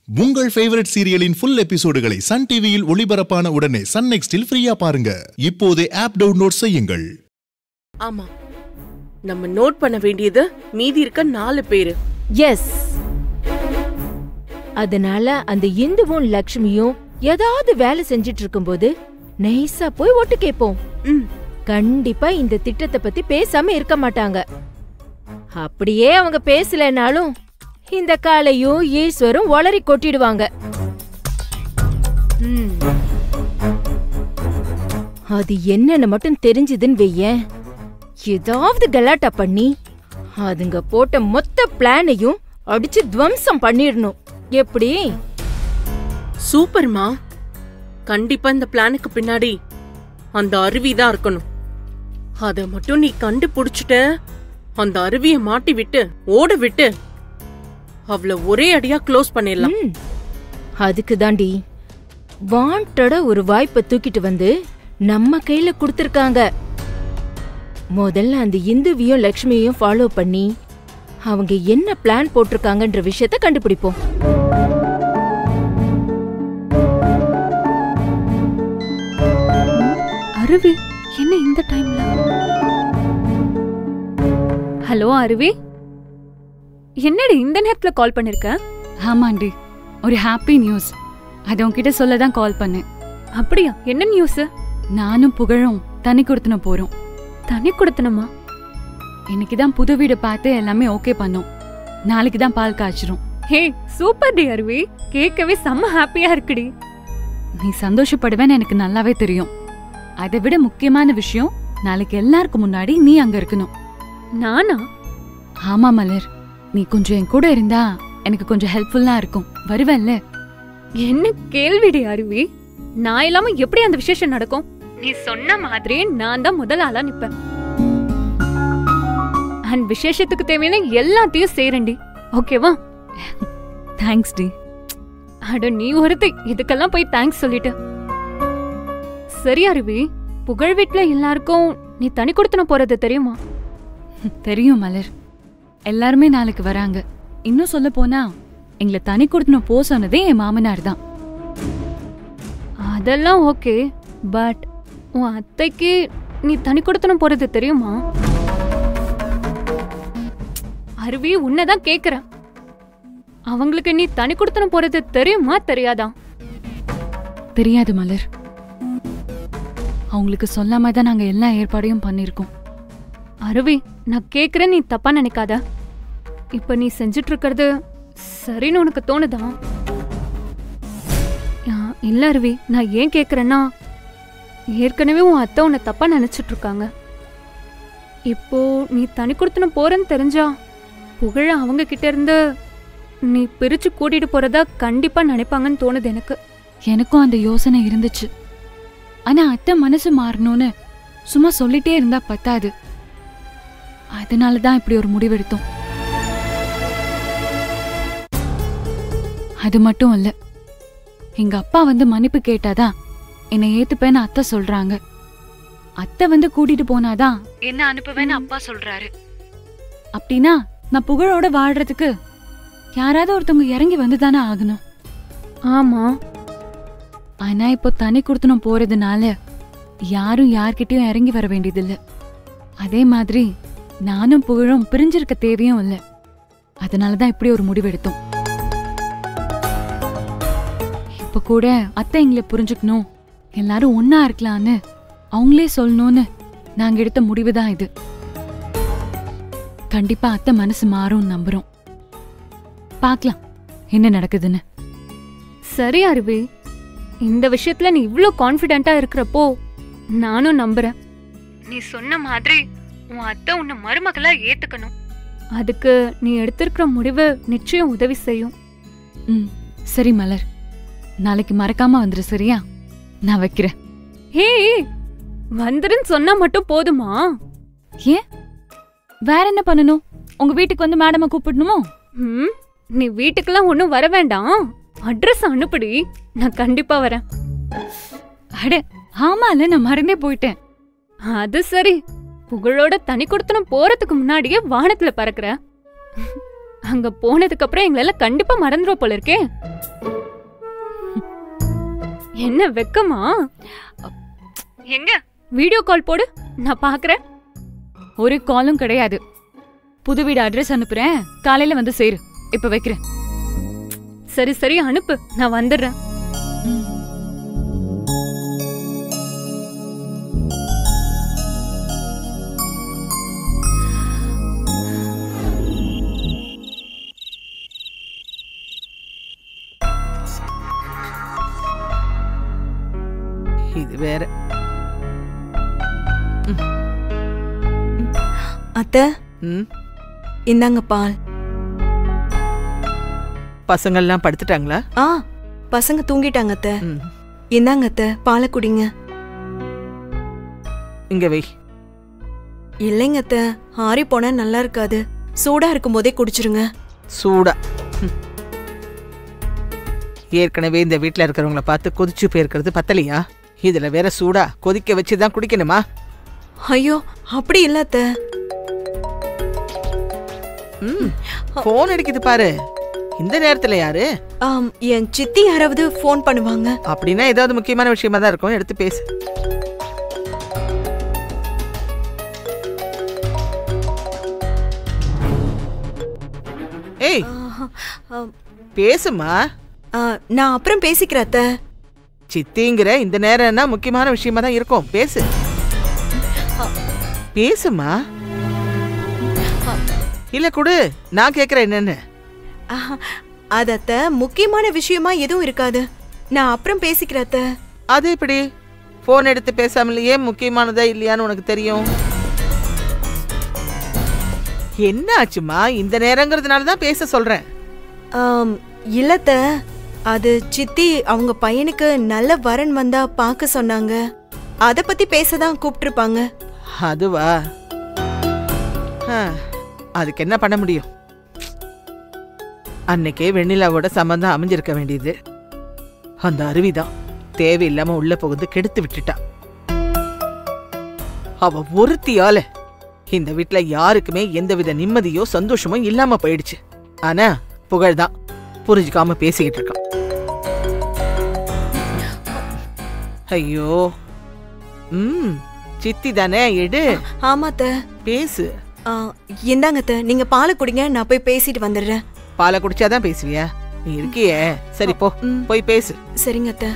உங்கள் ஃபேவரட் சீரியலின் ஃபுல் எபிசோடுகளை சன் டிவியில் ஒளிபரப்பான உடனே சன் நெக்ஸ்டில் ஃப்ரீயா பாருங்க இப்போதே ஆப் டவுன்லோட் செய்யுங்கள் ஆமா நம்ம நோட் பண்ண வேண்டியது மீதி இருக்க நாலு பேரு எஸ் அதனால அந்த இந்துவும் லக்ஷ்மியும் ஏதாவது வேலை செஞ்சிட்டு இருக்கும்போது நைஸா போய் ஒட்டு கேட்போம் ம் கண்டிப்பா இந்த திட்டத்தை பத்தி பேசாம இருக்க மாட்டாங்க அப்படியே அவங்க பேசலனாலும் இந்த காலையும் ஈஸ்வரும் ஒளறி கொட்டிடுவாங்க ம். அது என்னன்னு மட்டும் தெரிஞ்சதுன்னு வெய்யேன் ஏதாவது கலாட்டா பண்ணி அதுங்க போட்ட மொத்த பிளானையும் அடிச்சு துவம்சம் பண்ணிடணும் எப்படி சூப்பர்மா கண்டிப்பா இந்த பிளானுக்கு பின்னாடி அந்த அருவி தான் இருக்கணும் அத மட்டும் நீ கண்டுபிடிச்சிட்ட அந்த அருவிய மாட்டி விட்டு ஓட விட்டு அவள ஒரே அடியா க்ளோஸ் பண்ணிடலாம் ம். அதுக்கு தாண்டி வாண்டடா ஒரு வாய்ப்பை தூக்கிட்டு வந்து நம்ம கையில கொடுத்திருக்காங்க முதல்ல அந்த இந்துவையும் லக்ஷ்மியையும் ஃபாலோ பண்ணி அவங்க என்ன பிளான் போட்டிருக்காங்கன்ற விஷயத்த கண்டுபிடிப்போம் அருவி என்ன இந்த டைம்ல ஹலோ அருவி என்னடி இந்த நேரத்துல கால் பண்ணிருக்க ஆமாண்டி ஒரு ஹாப்பி நியூஸ் அது உன்கிட்ட சொல்ல தான் கால் பண்ணேன் அப்படியா என்ன நியூஸ் நானும் புகழும் தனி கொடுத்துன போறோம் தனி கொடுத்தனமா இன்னைக்கு தான் புது வீடு பார்த்து எல்லாமே ஓகே பண்ணோம் நாளைக்கு தான் பால் காய்ச்சிரும் ஹே சூப்பர் டி அருவி கேட்கவே செம்ம ஹாப்பியா இருக்குடி நீ சந்தோஷப்படுவேன்னு எனக்கு நல்லாவே தெரியும் அதை விட முக்கியமான விஷயம் நாளைக்கு எல்லாருக்கும் முன்னாடி நீ அங்க இருக்கணும் நானா ஆமா மலர் நீ கொஞ்சம் என் கூட இருந்தா எனக்கு கொஞ்சம் ஹெல்ப்ஃபுல்லா இருக்கும் வருவல்ல என்ன கேள்விடி அருவி நான் இல்லாம எப்படி அந்த விசேஷம் நடக்கும் நீ சொன்ன மாதிரி நான் தான் முதல் ஆளா நிப்பேன் அண்ட் விசேஷத்துக்கு தேவையான எல்லாத்தையும் செய்றேன்டி ஓகேவா தேங்க்ஸ் டி அட நீ ஒருத்தி இதுக்கெல்லாம் போய் தேங்க்ஸ் சொல்லிட்டு சரி அருவி புகழ் வீட்ல எல்லாருக்கும் நீ தனி கொடுத்தன போறது தெரியுமா தெரியும் மலர் எல்லாருமே நாளைக்கு வராங்க இன்னும் சொல்ல போனா எங்களை தனி கொடுத்துன போ சொன்னதே என் மாமனார் தான் அதெல்லாம் ஓகே பட் உன் அத்தைக்கு நீ தனி கொடுத்தனம் போறது தெரியுமா அருவி உன்னதான் கேக்குறேன் அவங்களுக்கு நீ தனி கொடுத்தனம் போறது தெரியுமா தெரியாதா தெரியாது மலர் அவங்களுக்கு சொல்லாம தான் நாங்க எல்லா ஏற்பாடையும் பண்ணிருக்கோம் அருவி நான் கேக்குறேன் நீ தப்பா நினைக்காத இப்ப நீ செஞ்சுட்டு இருக்கிறது சரின்னு உனக்கு தோணுதா ஆ, இல்ல அருவி நான் ஏன் கேக்குறேன்னா ஏற்கனவே உன் அத்தை உன்னை தப்பா நினைச்சிட்டு இருக்காங்க இப்போ நீ தனி கொடுத்துன போறேன்னு தெரிஞ்சா புகழ அவங்க கிட்ட இருந்து நீ பிரிச்சு கூட்டிட்டு போறதா கண்டிப்பா நினைப்பாங்கன்னு தோணுது எனக்கு எனக்கும் அந்த யோசனை இருந்துச்சு ஆனா அத்தை மனசு மாறணும்னு சும்மா சொல்லிட்டே இருந்தா பத்தாது அதனால தான் இப்படி ஒரு முடிவெடுத்தோம் அது மட்டும் இல்ல எங்க அப்பா வந்து மன்னிப்பு கேட்டாதான் என்னை ஏத்துப்பேன்னு அத்தை சொல்றாங்க அத்தை வந்து கூட்டிட்டு போனாதான் என்ன அனுப்புவேன்னு அப்பா சொல்றாரு அப்படின்னா நான் புகழோட வாழ்றதுக்கு யாராவது ஒருத்தவங்க இறங்கி வந்து தானே ஆகணும் ஆமா ஆனா இப்போ தனி கொடுத்தனும் போறதுனால யாரும் யார்கிட்டயும் இறங்கி வர வேண்டியதில்ல அதே மாதிரி நானும் புகழும் பிரிஞ்சிருக்க தேவையும் இல்ல அதனாலதான் இப்படி ஒரு முடிவெடுத்தோம் இப்ப கூட அத்தை எங்களை புரிஞ்சுக்கணும் எல்லாரும் ஒன்னா இருக்கலாம்னு அவங்களே சொல்லணும்னு நாங்க எடுத்த முடிவுதான் இது கண்டிப்பா அத்தை மனசு மாறும் நம்புறோம் பார்க்கலாம் என்ன நடக்குதுன்னு சரி அருவி இந்த விஷயத்துல நீ இவ்ளோ கான்ஃபிடென்ட்டா இருக்கிறப்போ நானும் நம்புறேன் நீ சொன்ன மாதிரி உன் அத்தை உன்னை மருமகளா ஏத்துக்கணும் அதுக்கு நீ எடுத்திருக்கிற முடிவு நிச்சயம் உதவி செய்யும் ம் சரி மலர் நாளைக்கு மறக்காம வந்துரு சரியா நான் வைக்கிறேன் ஹே வந்துருன்னு சொன்னா மட்டும் போதுமா ஏன் வேற என்ன பண்ணணும் உங்க வீட்டுக்கு வந்து மேடமை கூப்பிடணுமோ ம் நீ வீட்டுக்கெல்லாம் ஒன்றும் வர வேண்டாம் அட்ரஸ் அனுப்புடி நான் கண்டிப்பா வரேன் அட ஆமால நான் மறந்தே போயிட்டேன் அது சரி புகழோட தனி கொடுத்தனம் போறதுக்கு முன்னாடியே வானத்துல பறக்குற அங்க போனதுக்கு அப்புறம் எங்களால கண்டிப்பா மறந்துடும் போல இருக்கே என்ன வெக்கமா எங்க வீடியோ கால் போடு நான் பாக்குறேன் ஒரு காலும் கிடையாது புது வீடு அட்ரஸ் அனுப்புறேன் காலையில வந்து சேரு இப்ப வைக்கிறேன் சரி சரி அனுப்பு நான் வந்துடுறேன் இது வேற அத்தை ம் இந்தாங்க பால் பசங்கள்லாம் படுத்துட்டாங்களா ஆ பசங்க தூங்கிட்டாங்க அத்தை ம் இந்தாங்க அத்தை பாலை குடிங்க இங்க வை இல்லைங்க அத்தை ஆறி போனா நல்லா இருக்காது சூடா இருக்கும் போதே குடிச்சிருங்க சூடா ம். ஏற்கனவே இந்த வீட்ல இருக்கிறவங்கள பார்த்து கொதிச்சு போயிருக்கிறது பத்தலையா இதுல வேற சூடா கொதிக்க வச்சு தான் குடிக்கணுமா ஐயோ அப்படி இல்ல அத்தை ம் ஃபோன் அடிக்குது பாரு இந்த நேரத்துல யாரு ஆம், என் சித்தி யாராவது ஃபோன் பண்ணுவாங்க அப்படின்னா ஏதாவது முக்கியமான விஷயமா தான் இருக்கும் எடுத்து பேசு ஏய் ஆஹா, ஆ, பேசுமா ஆ, நான் அப்புறம் பேசிக்கிறேன் அத்தை சித்திங்கிற இந்த நேரம்னா முக்கியமான விஷயமா தான் இருக்கும் பேசு பேசுமா இல்ல குடு நான் கேக்குறேன் என்னன்னு ஆஹா, அது அத்தை முக்கியமான விஷயமா எதுவும் இருக்காது நான் அப்புறம் பேசிக்கிறேன் அத்தை அது எப்படி போன் எடுத்து பேசாமலேயே முக்கியமானதா இல்லையான்னு உனக்கு தெரியும் என்ன ஆச்சுமா இந்த நேரங்கிறதுனால தான் பேச சொல்றேன் ஆம், இல்ல அத்தை அது சித்தி அவங்க பையனுக்கு நல்ல வரன் வந்தா பார்க்க சொன்னாங்க அத பத்தி பேசதான் கூப்பிட்டிருப்பாங்க அதுவா ஆ, அதுக்கு என்ன பண்ண முடியும் அன்னைக்கே வெண்ணிலாவோட சம்பந்தம் அமைஞ்சிருக்க வேண்டியது அந்த அருவிதான் தேவையில்லாம உள்ள புகுந்து கெடுத்து விட்டுட்டா அவ ஒருத்தியால இந்த வீட்ல யாருக்குமே எந்தவித நிம்மதியோ சந்தோஷமோ இல்லாம போயிடுச்சு ஆனா புகழ்தான் புரிஞ்சுக்காம பேசிக்கிட்டு இருக்கான் ஐயோ ம் சித்தி தானே எடு ஆமா அத்தை பேசு ஆ, இந்தாங்க அத்தை நீங்க பாலை குடிங்க நான் போய் பேசிட்டு வந்துடுறேன் பாலை குடிச்சாதான் பேசுவியா நீ இருக்கியே சரி போ ம். போய் பேசு சரிங்க அத்தை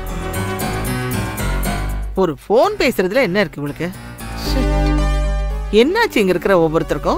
ஒரு ஃபோன் பேசுறதுல என்ன இருக்கு உங்களுக்கு ச்சே. என்னாச்சு இங்க இருக்கிற ஒவ்வொருத்தருக்கும்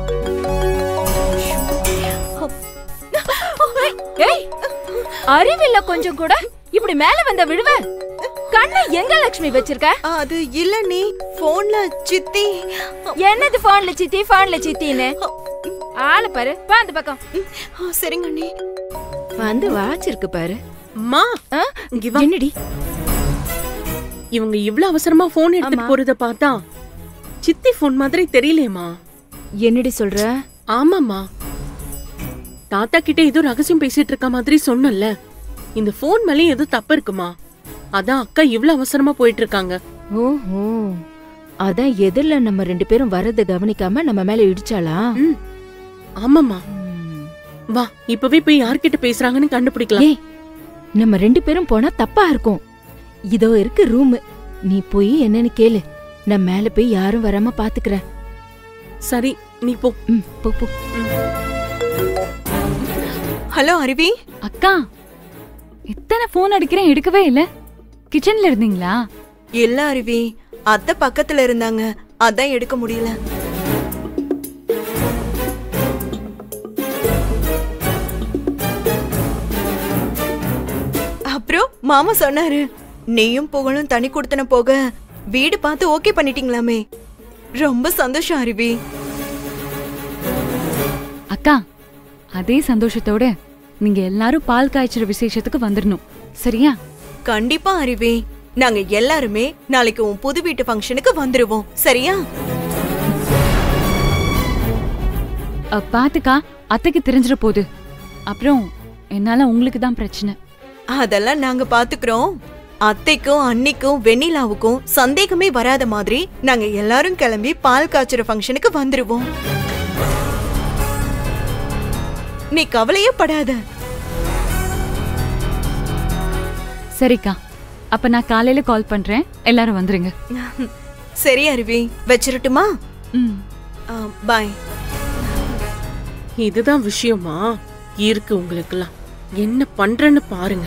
ஏய் அறிவில்ல கொஞ்சம் கூட இப்படி மேல வந்த விழுவ கண்ணை எங்க லட்சுமி வச்சிருக்க ஆ, அது இல்ல நீ போன்ல சித்தி என்னது போன்ல சித்தி போன்ல சித்தின்னு ஆளு பாரு வா அந்த பக்கம் ஆ, சரிங்க அண்ணி வந்து வாச்சிருக்கு பாரு அம்மா ஆ? இங்க வா என்னடி இவங்க இவ்ளோ அவசரமா போன் எடுத்துட்டு ஆமா. போறத பார்த்தா சித்தி போன் மாதிரி தெரியலையேம்மா என்னடி சொல்ற ஆமாம்மா தாத்தா கிட்ட ஏதோ ரகசியம் பேசிட்டு இருக்க மாதிரி சொன்னல இந்த போன் மேலயும் ஏதோ தப்பு இருக்குமா அதான் அக்கா இவ்ளோ அவசரமா போயிட்டு இருக்காங்க ஓஹோ அதான் எதிரில நம்ம ரெண்டு பேரும் வரத கவனிக்காம நம்ம மேல இடிச்சாளா ம். ஆமாம்மா ம். வா இப்பவே போய் யார்கிட்ட பேசுறாங்கன்னு கண்டுபிடிக்கலாம் ஏய் நம்ம ரெண்டு பேரும் போனா தப்பா இருக்கும் இதோ இருக்கு ரூம் நீ போய் என்னன்னு கேளு நான் மேல போய் யாரும் வராம பாத்துக்கறேன் சரி நீ போ ம் போ போ ஹலோ அருவி அக்கா இத்தனை ஃபோன் அடிக்கிறேன் எடுக்கவே இல்ல கிச்சன்ல இருந்தீங்களா இல்ல அருவி அத்தை பக்கத்துல இருந்தாங்க அதான் எடுக்க முடியல அப்புறம் மாமா சொன்னாரு நீயும் புகழும் தனி கொடுத்தன போக வீடு பார்த்து ஓகே பண்ணிட்டீங்களாமே ரொம்ப சந்தோஷம் அருவி அக்கா அதே சந்தோஷத்தோட நீங்க எல்லாரும் பால் காய்ச்சற விசேஷத்துக்கு வந்துடணும் சரியா கண்டிப்பா அருவி நாங்க எல்லாருமே நாளைக்கு உன் புது வீட்டு ஃபங்க்ஷனுக்கு வந்துருவோம் சரியா அ, பாத்துக்கா அத்தைக்கு தெரிஞ்சிட போகுது அப்புறம் என்னால உங்களுக்கு தான் பிரச்சனை அதெல்லாம் நாங்க பாத்துக்கிறோம் அத்தைக்கும் அன்னிக்கும் வெண்ணிலாவுக்கும் சந்தேகமே வராத மாதிரி நாங்க எல்லாரும் கிளம்பி பால் காய்ச்சற ஃபங்க்ஷனுக்கு வந்துருவோம் நீ கவலையே படாத சரிக்கா அப்ப நான் காலையில கால் பண்றேன் எல்லாரும் வந்துருங்க சரி அருவி வச்சிரட்டுமா ம் பாய் இதுதான் விஷயமா இருக்கு உங்களுக்கெல்லாம் என்ன பண்றேன்னு பாருங்க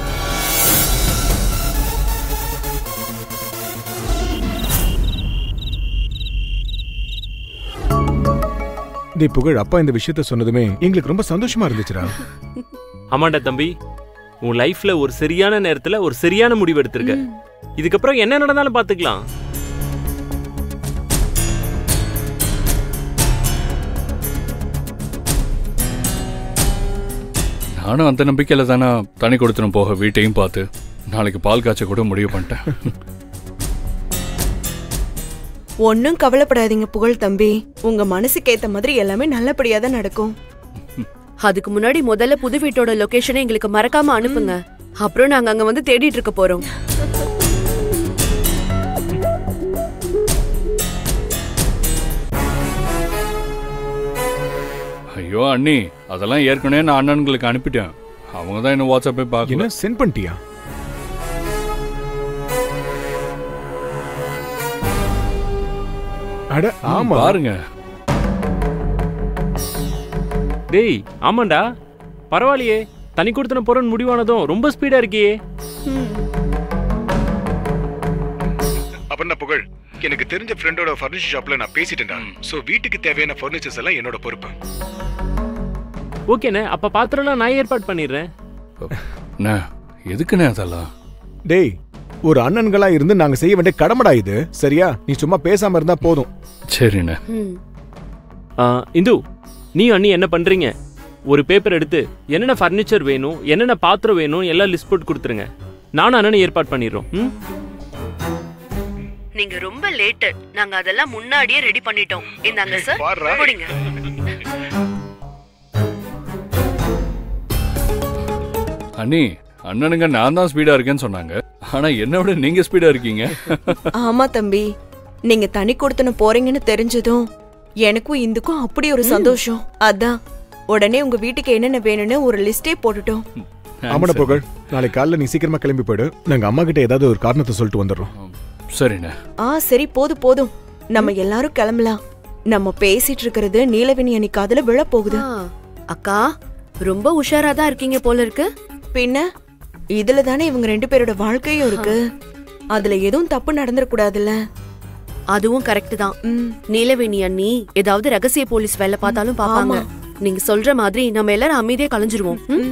டேய் புகழ் அப்பா இந்த விஷயத்த சொன்னதுமே எங்களுக்கு ரொம்ப சந்தோஷமா இருந்துச்சுடா ஆமாண்டா தம்பி உன் லைஃப்ல ஒரு சரியான நேரத்துல ஒரு சரியான முடிவு எடுத்திருக்க இதுக்கப்புறம் என்ன நடந்தாலும் பாத்துக்கலாம் நானும் அந்த நம்பிக்கையில தானே தனி கொடுத்துன்னு போக வீட்டையும் பார்த்து நாளைக்கு பால் காய்ச்ச கூட முடிவு பண்ணிட்டேன் ஒன்னும் கவலைப்படாதீங்க புகழ் தம்பி உங்க மனசுக்கு ஏத்த மாதிரி எல்லாமே நல்லபடியா தான் நடக்கும் அதுக்கு முன்னாடி முதல்ல புது வீட்டோட லொகேஷனை எங்களுக்கு மறக்காம அனுப்புங்க அப்புறம் நாங்க அங்க வந்து தேடிட்டு இருக்க போறோம் ஐயோ அண்ணி அதெல்லாம் ஏற்கனவே நான் அண்ணன்களுக்கு அனுப்பிட்டேன் அவங்க தான் என்ன வாட்ஸ்அப்பே பார்க்கல என்ன சென்ட் பண்ணிட்டியா அட ஆமா பாருங்க டேய் ஆமாண்டா பரவாயில்லையே தனி கொடுத்தன போறன்னு முடிவானதும் ரொம்ப ஸ்பீடா இருக்கியே அப்படின்னா புகழ் எனக்கு தெரிஞ்ச ஃப்ரெண்டோட ஃபர்னிச்சர் ஷாப்ல நான் பேசிட்டேன்டா சோ வீட்டுக்கு தேவையான ஃபர்னிச்சர்ஸ் எல்லாம் என்னோட பொறுப்பு ஓகேண்ணே அப்ப பாத்திரம்லாம் நான் ஏற்பாடு பண்ணிடுறேன் அண்ணா எதுக்குண்ணே அதெல்லாம் டேய் ஒரு அண்ணன்களா இருந்து நாங்க செய்ய வேண்டிய கடமைடா இது சரியா நீ சும்மா பேசாம இருந்தா போதும் சரிண்ணே ம். ஆ, இந்து நீ அண்ணி என்ன பண்றீங்க ஒரு பேப்பர் எடுத்து என்னென்ன ஃபர்னிச்சர் வேணும் என்னென்ன பாத்திரம் வேணும் எல்லாம் லிஸ்ட் போட்டு கொடுத்துருங்க நானும் அண்ணனும் ஏற்பாடு பண்ணிடுறோம் ம் நீங்க ரொம்ப லேட் நாங்க அதெல்லாம் முன்னாடியே ரெடி பண்ணிட்டோம் இந்தாங்க சார் பாருடா. குடிங்க அண்ணி அண்ணனுங்க நான் தான் ஸ்பீடா இருக்கேன்னு சொன்னாங்க ஆனா என்னை விட நீங்க ஸ்பீடா இருக்கீங்க ஆமா தம்பி நீங்க தனி கொடுத்துன போறீங்கன்னு தெரிஞ்சதும் எனக்கும் இந்துக்கும் அப்படி ஒரு சந்தோஷம் அதான் உடனே உங்க வீட்டுக்கு என்னென்ன வேணும்னு ஒரு லிஸ்டே போட்டுட்டோம் ஆமாடா புகழ் நாளைக்கு காலைல நீ சீக்கிரமா கிளம்பி போயிடு நாங்க அம்மா கிட்ட ஏதாவது ஒரு காரணத்தை சொல்லிட்டு வந்துடுறோம் சரிண்ணே ஆ சரி போதும் போதும் நம்ம எல்லாரும் கிளம்பலாம் நம்ம பேசிட்டு இருக்கிறது நீலவேணி அன்னைக்கு அதுல விழ போகுது ஆ, அக்கா ரொம்ப உஷாரா தான் இருக்கீங்க போல இருக்கு பின்ன இதுல தானே இவங்க ரெண்டு பேரோட வாழ்க்கையும் இருக்கு அதுல எதுவும் தப்பு நடந்துடக்கூடாதுல்ல அதுவும் கரெக்ட் தான் ம் நீலவேணி அண்ணி ஏதாவது ரகசிய போலீஸ் வேலை பார்த்தாலும் பாப்பாங்க நீங்க சொல்ற மாதிரி நம்ம எல்லாரும் அமைதியா கலைஞ்சிருவோம் ம்?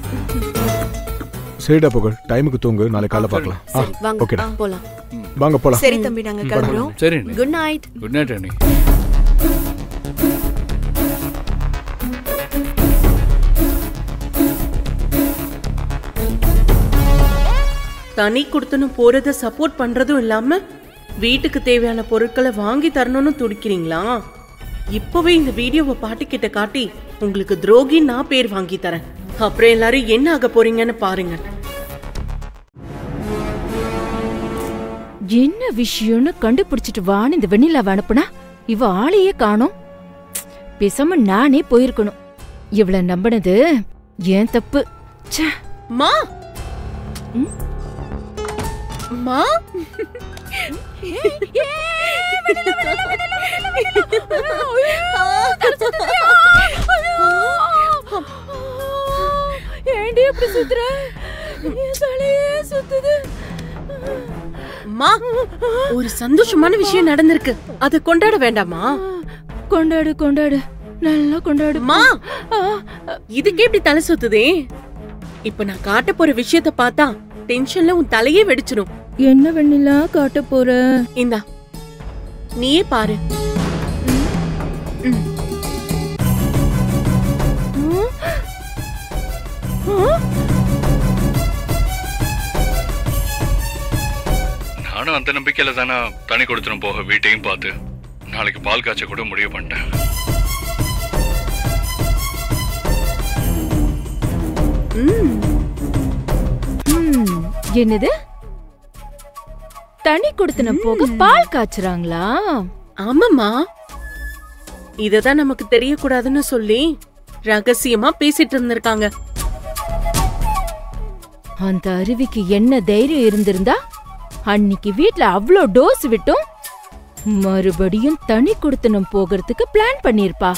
சரிடா புகழ் டைமுக்கு தூங்கு நாளைக்கு காலைல பார்க்கலாம் ஆ, சரி வாங்க ஓகேடா போலாம் வாங்க போலாம் சரி தம்பி நாங்க கிளம்புறோம் சரி குட் நைட் குட் நைட் அண்ணி தனி கொடுத்துன்னு போறத சப்போர்ட் பண்றதும் இல்லாம வீட்டுக்கு தேவையான பொருட்களை வாங்கி தரணும்னு துடிக்கிறீங்களா இப்பவே இந்த வீடியோவை பாட்டிக்கிட்ட காட்டி உங்களுக்கு துரோகி நான் பேர் வாங்கி தரேன் அப்புறம் எல்லாரும் என்ன ஆக போறீங்கன்னு பாருங்க என்ன விஷயம்னு கண்டுபிடிச்சிட்டு வான்னு இந்த வெண்ணிலாவை அனுப்புனா இவ ஆளையே காணோம் பேசாம நானே போயிருக்கணும் இவள நம்பினது ஏன் தப்பு ச்சே மா ம்? மா ஏண்டி அப்படி சுத்துற என் தலையே சுத்துது மா ஒரு சந்தோஷமான விஷயம் நடந்திருக்கு அதை கொண்டாட வேண்டாமா கொண்டாடு கொண்டாடு நல்லா கொண்டாடு மா இதுக்கே இப்படி தலை சுத்துதே இப்ப நான் காட்ட போற விஷயத்த பார்த்தா டென்ஷன்ல உன் தலையே வெடிச்சிடும் என்ன வெண்ணிலா காட்ட போற இந்தா நீயே பாரு நானும் அந்த நம்பிக்கையில தானே தனி கொடுத்துன்னு போக வீட்டையும் பார்த்து நாளைக்கு பால் காய்ச்ச கூட முடிவு பண்ணிட்டேன் ம், என்னது தண்ணி கொடுத்தன போக பால் காய்ச்சுறாங்களா ஆமாம்மா இததான் நமக்கு தெரியக்கூடாதுன்னு சொல்லி ரகசியமா பேசிட்டு இருந்திருக்காங்க அந்த அருவிக்கு என்ன தைரியம் இருந்திருந்தா அன்னிக்கு வீட்ல அவ்ளோ டோஸ் விட்டும் மறுபடியும் தனி கொடுத்தனம் போகிறதுக்கு பிளான் பண்ணிருப்பா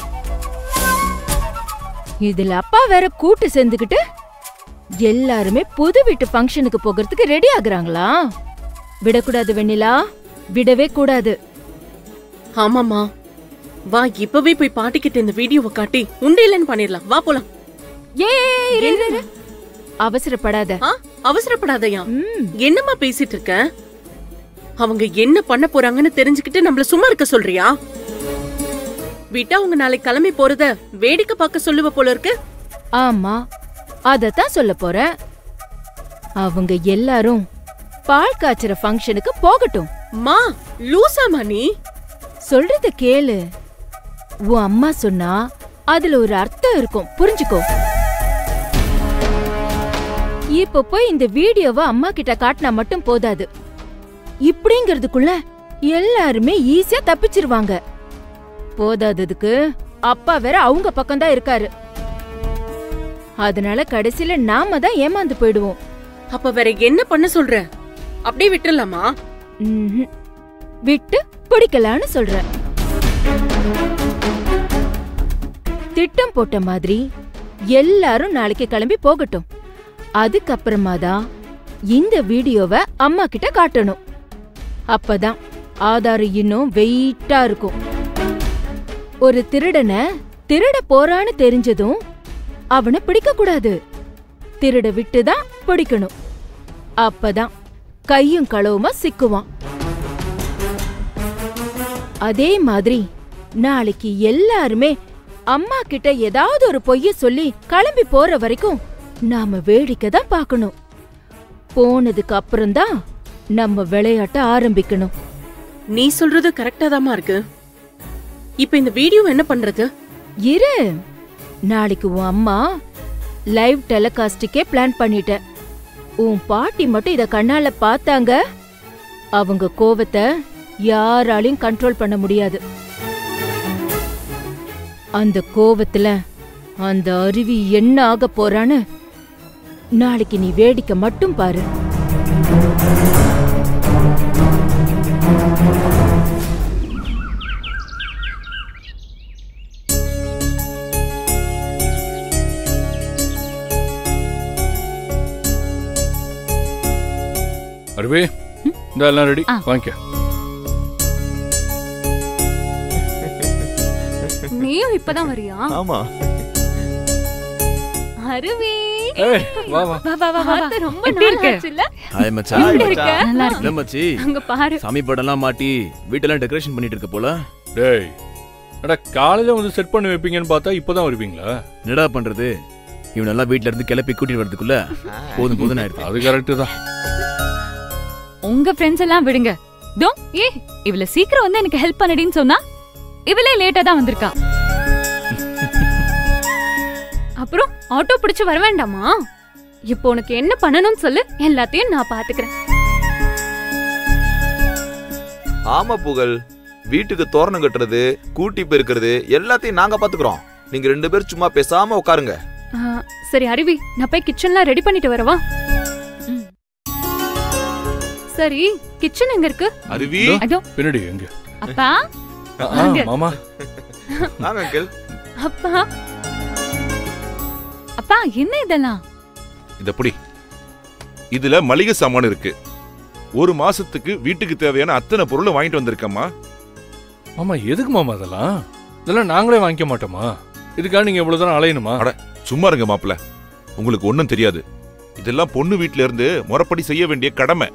இதுல அப்பா வேற கூட்டு சேர்ந்துக்கிட்டு எல்லாருமே புது வீட்டு ஃபங்க்ஷனுக்கு போகிறதுக்கு ரெடி ஆகுறாங்களா விடக்கூடாது வெண்ணிலா விடவே கூடாது ஆமாமா வா இப்பவே போய் பாட்டிக்கிட்ட இந்த வீடியோவை காட்டி உண்டியலன்னு பண்ணிடலாம் வா போலாம் ஏ இரு, இரு, இரு. அவசரப்படாத ஆ அவசரப்படாதயா ம், என்னம்மா பேசிட்டு இருக்க அவங்க என்ன பண்ண போறாங்கன்னு தெரிஞ்சுக்கிட்டு நம்மள சும்மா இருக்க சொல்றியா விட்டா அவங்க நாளைக்கு கிளம்பி போறத வேடிக்கை பார்க்க சொல்லுவ போல இருக்கு ஆமா அதத்தான் சொல்ல போறேன் அவங்க எல்லாரும் பால் காய்ச்சற ஃபங்க்ஷனுக்கு போகட்டும் மா லூசாமா நீ சொல்றத கேளு உன் அம்மா சொன்னா அதுல ஒரு அர்த்தம் இருக்கும் புரிஞ்சுக்கோ இப்ப போய் இந்த வீடியோவை அம்மா கிட்ட காட்டினா மட்டும் போதாது இப்படிங்கிறதுக்குள்ள எல்லாருமே ஈஸியா தப்பிச்சிருவாங்க போதாததுக்கு அப்பா வேற அவங்க பக்கம்தான் இருக்காரு அதனால கடைசியில நாம தான் ஏமாந்து போயிடுவோம் அப்ப வேற என்ன பண்ண சொல்ற அப்படியே விட்டுறலாமா ம்ஹும். விட்டு பிடிக்கலான்னு சொல்றேன் திட்டம் போட்ட மாதிரி எல்லாரும் நாளைக்கு கிளம்பி போகட்டும் அதுக்கப்புறமா தான் இந்த வீடியோவை அம்மா கிட்ட காட்டணும் அப்பதான் ஆதாரம் இன்னும் வெயிட்டா இருக்கும் ஒரு திருடனை திருட போறான்னு தெரிஞ்சதும் அவனை பிடிக்க கூடாது திருட விட்டுதான் பிடிக்கணும் அப்பதான் கையும் களவுமா சிக்குவான் அதே மாதிரி நாளைக்கு எல்லாருமே அம்மா கிட்ட ஏதாவது ஒரு பொய்ய சொல்லி கிளம்பி போற வரைக்கும் நாம வேடிக்கை தான் பார்க்கணும் போனதுக்கு அப்புறம்தான் நம்ம விளையாட்ட ஆரம்பிக்கணும் நீ சொல்றது கரெக்டா தாமா இருக்கு இப்ப இந்த வீடியோ என்ன பண்றது இரு நாளைக்கு உன் அம்மா லைவ் டெலிகாஸ்டுக்கே பிளான் பண்ணிட்டேன் உன் பாட்டி மட்டும் இத கண்ணால பார்த்தாங்க அவங்க கோவத்தை யாராலையும் கண்ட்ரோல் பண்ண முடியாது அந்த கோவத்துல அந்த அருவி என்ன ஆக போறான்னு நாளைக்கு நீ வேடிக்கை மட்டும் பாரு அருவே இந்த எல்லாம் ரெடி ஆ. வாங்கிக்க நீயும் இப்பதான் வரியா ஆமா அருவி ஏய் வா வா வா வா வா வா பார்த்து ரொம்ப எப்படி நாள் இருக்கு? ஆச்சுல்ல ஹாய் மச்சான் எப்படி இருக்க? நல்லா இருக்கு இல்ல மச்சி அங்க பாரு சாமி படம்லாம் மாட்டி வீட்டெல்லாம் டெக்கரேஷன் பண்ணிட்டு இருக்க போல டேய் அட காலையில வந்து செட் பண்ணி வைப்பீங்கன்னு பார்த்தா இப்பதான் வருவீங்களா என்னடா பண்றது இவனெல்லாம் வீட்ல இருந்து கிளப்பி கூட்டிட்டு வரதுக்குள்ள போதும் போதும் ஆயிடுது அது கரெக்ட் தான் உங்க ஃப்ரெண்ட்ஸ் எல்லாம் விடுங்க தோ ஏ இவள சீக்கிரம் வந்து எனக்கு ஹெல்ப் பண்ணடின்னு சொன்னா இவளே லேட்டா தான் வந்திருக்கா அப்புறம் ஆட்டோ பிடிச்சு வர வேண்டாமா இப்போ உனக்கு என்ன பண்ணணும்னு சொல்லு எல்லாத்தையும் நான் பாத்துக்கிறேன் ஆமா புகழ் வீட்டுக்கு தோரணம் கட்டுறது கூட்டி பெருக்கிறது எல்லாத்தையும் நாங்க பாத்துக்கிறோம் நீங்க ரெண்டு பேரும் சும்மா பேசாம உட்காருங்க ஆ, சரி அருவி நான் போய் கிச்சன்லாம் ரெடி பண்ணிட்டு வரவா ம். சரி கிச்சன் எங்க இருக்கு அருவி அதோ பின்னாடி எங்க அப்பா ஆ, ஆ, வாங்க. மாமா வாங்க அங்கிள் அப்பா அப்பா என்ன இதெல்லாம் இத புடி இதுல மளிகை சாமான் இருக்கு ஒரு மாசத்துக்கு வீட்டுக்கு தேவையான அத்தனை பொருளும் வாங்கிட்டு வந்திருக்கம்மா மாமா எதுக்கு மாமா அதெல்லாம் இதெல்லாம் நாங்களே வாங்கிக்க மாட்டோமா இதுக்காக நீங்க இவ்வளவு தூரம் அலையணுமா அட சும்மா இருங்க மாப்பிள உங்களுக்கு ஒண்ணும் தெரியாது இதெல்லாம் பொண்ணு வீட்ல இருந்து முறைப்படி செய்ய வேண்டிய கடமை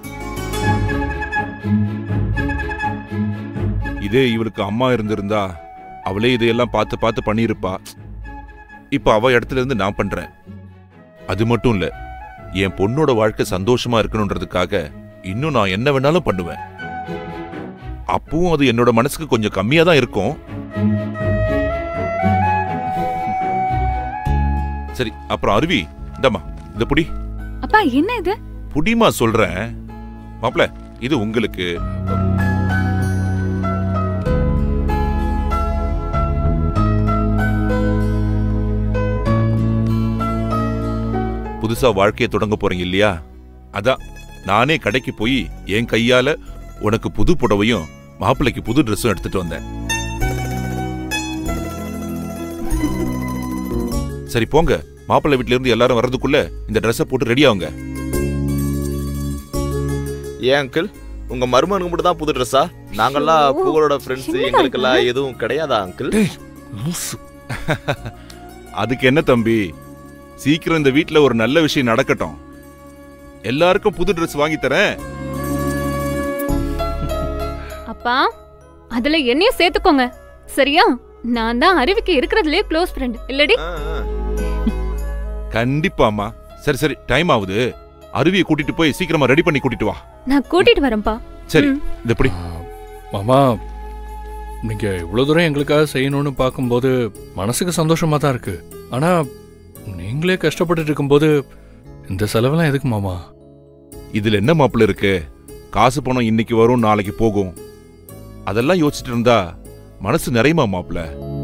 இதே இவளுக்கு அம்மா இருந்திருந்தா அவளே இதையெல்லாம் பார்த்து பார்த்து பண்ணியிருப்பா இப்ப அவ இடத்துல இருந்து நான் பண்றேன் அது மட்டும் இல்ல என் பொண்ணோட வாழ்க்கை சந்தோஷமா இருக்கணுன்றதுக்காக இன்னும் நான் என்ன வேணாலும் பண்ணுவேன் அப்பவும் அது என்னோட மனசுக்கு கொஞ்சம் கம்மியா தான் இருக்கும் சரி அப்புறம் அருவி இந்தம்மா இந்த புடி அப்பா என்ன இது புடிமா சொல்றேன் மாப்ள இது உங்களுக்கு புதுசா வாழ்க்கையை தொடங்க போறீங்க இல்லையா அதான் நானே கடைக்கு போய் என் கையால உனக்கு புது புடவையும் மாப்பிள்ளைக்கு புது ட்ரெஸ்ஸும் எடுத்துட்டு வந்தேன் சரி போங்க மாப்பிள்ளை வீட்ல இருந்து எல்லாரும் வர்றதுக்குள்ள இந்த ட்ரெஸ்ஸை போட்டு ரெடி ஆகுங்க ஏன் அங்கிள் உங்க மருமகனுக்கு மட்டும் தான் புது ட்ரெஸ்ஸா நாங்கெல்லாம் புகழோட ஃப்ரெண்ட்ஸ் எங்களுக்கெல்லாம் எதுவும் கிடையாதா அங்கிள் அதுக்கு என்ன தம்பி சீக்கிரம் இந்த வீட்ல ஒரு நல்ல விஷயம் நடக்கட்டும் எல்லாருக்கும் புது ட்ரெஸ் வாங்கி தரேன் அப்பா அதுல என்னையும் சேர்த்துக்கோங்க சரியா நான் தான் அருவிக்கு இருக்கிறதுலே க்ளோஸ் ஃப்ரெண்ட் இல்லடி கண்டிப்பாமா சரி சரி டைம் ஆகுது அருவியை கூட்டிட்டு போய் சீக்கிரமா ரெடி பண்ணி கூட்டிட்டு வா நான் கூட்டிட்டு வரேன்ப்பா சரி ம். இது எப்படி மாமா நீங்க இவ்வளவு தூரம் எங்களுக்காக செய்யணும்னு பார்க்கும்போது மனசுக்கு சந்தோஷமா தான் இருக்கு ஆனா நீங்களே கஷ்டப்பட்டுட்டு இருக்கும்போது இந்த செலவெல்லாம் எதுக்கு மாமா இதுல என்ன மாப்பிள்ள இருக்கு காசு பணம் இன்னைக்கு வரும் நாளைக்கு போகும் அதெல்லாம் யோசிச்சுட்டு இருந்தா மனசு நிறையுமா மாப்பிள்ள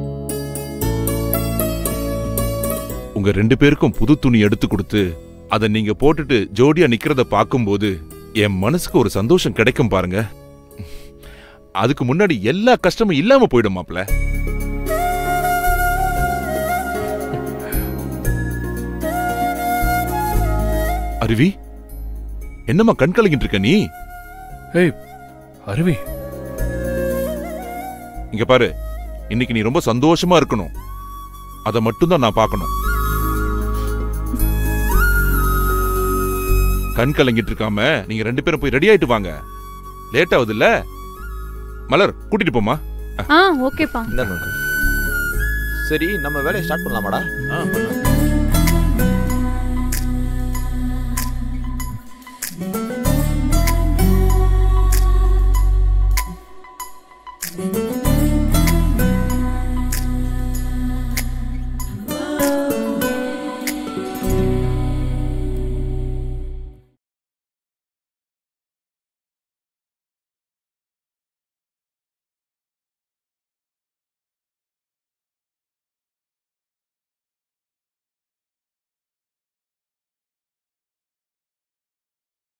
உங்க ரெண்டு பேருக்கும் புது துணி எடுத்து கொடுத்து அதை நீங்க போட்டுட்டு ஜோடியா நிக்கிறத பார்க்கும்போது என் மனசுக்கு ஒரு சந்தோஷம் கிடைக்கும் பாருங்க அதுக்கு முன்னாடி எல்லா கஷ்டமும் இல்லாம போயிடும் மாப்பிள்ள அருவி என்னம்மா கண் கலங்கிட்டு இருக்க நீ ஏய் அருவி இங்க பாரு இன்னைக்கு நீ ரொம்ப சந்தோஷமா இருக்கணும் அதை மட்டும்தான் நான் பார்க்கணும் கண் கலங்கிட்டு இருக்காம நீங்க ரெண்டு பேரும் போய் ரெடி ஆயிட்டு வாங்க லேட் ஆகுது இல்ல மலர் கூட்டிட்டு போமா ஆ ஓகேப்பா இந்தாங்க uncle. சரி நம்ம வேலையை ஸ்டார்ட் பண்ணலாமாடா